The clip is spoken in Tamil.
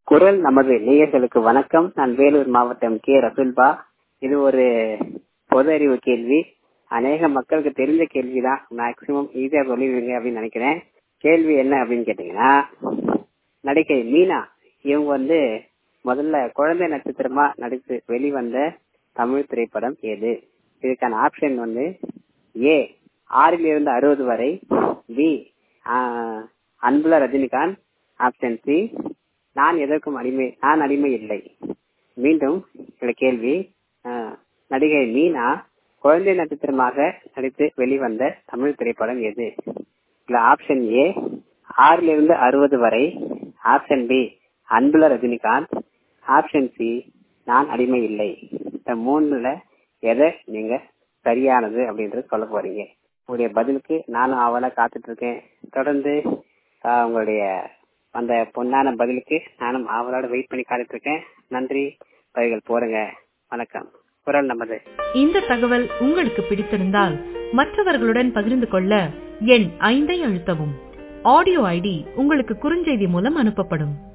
குரல் நமது நேயர்களுக்கு வணக்கம் நான் வேலூர் மாவட்டம் கே ரசுல்பா இது ஒரு பொது அறிவு கேள்வி அநேக மக்களுக்கு தெரிஞ்ச கேள்விதான் மேக்சிமம் ஈஸியா சொல்லிடுவீங்க அப்படின்னு நினைக்கிறேன் கேள்வி என்ன அப்படின்னு கேட்டீங்கன்னா நடிகை மீனா இவங்க வந்து முதல்ல குழந்தை நட்சத்திரமா நடித்து வெளிவந்த தமிழ் திரைப்படம் எது இதுக்கான ஆப்ஷன் வந்து ஏ ஆறில் இருந்து அறுபது வரை பி அன்புல ரஜினிகாந்த் ஆப்ஷன் சி நான் எதற்கும் அடிமை நான் அடிமை இல்லை மீண்டும் இந்த கேள்வி நடிகை மீனா குழந்தை நட்சத்திரமாக நடித்து வெளிவந்த தமிழ் திரைப்படம் எது இல்ல ஆப்ஷன் ஏ ஆறுல இருந்து அறுபது வரை ஆப்ஷன் பி அன்புல ரஜினிகாந்த் ஆப்ஷன் சி நான் அடிமை இல்லை இந்த மூணுல எதை நீங்க சரியானது அப்படின்றது சொல்ல போறீங்க உங்களுடைய பதிலுக்கு நானும் அவளை காத்துட்டு இருக்கேன் தொடர்ந்து உங்களுடைய அந்த பொண்ணான பதிலுக்கு நானும் அவளோட வெயிட் பண்ணி காத்துட்டு இருக்கேன் நன்றி பதில்கள் போறங்க வணக்கம் குரல் நமது இந்த தகவல் உங்களுக்கு பிடித்திருந்தால் மற்றவர்களுடன் பகிர்ந்து கொள்ள எண் ஐந்தை அழுத்தவும் ஆடியோ ஐடி உங்களுக்கு குறுஞ்செய்தி மூலம் அனுப்பப்படும்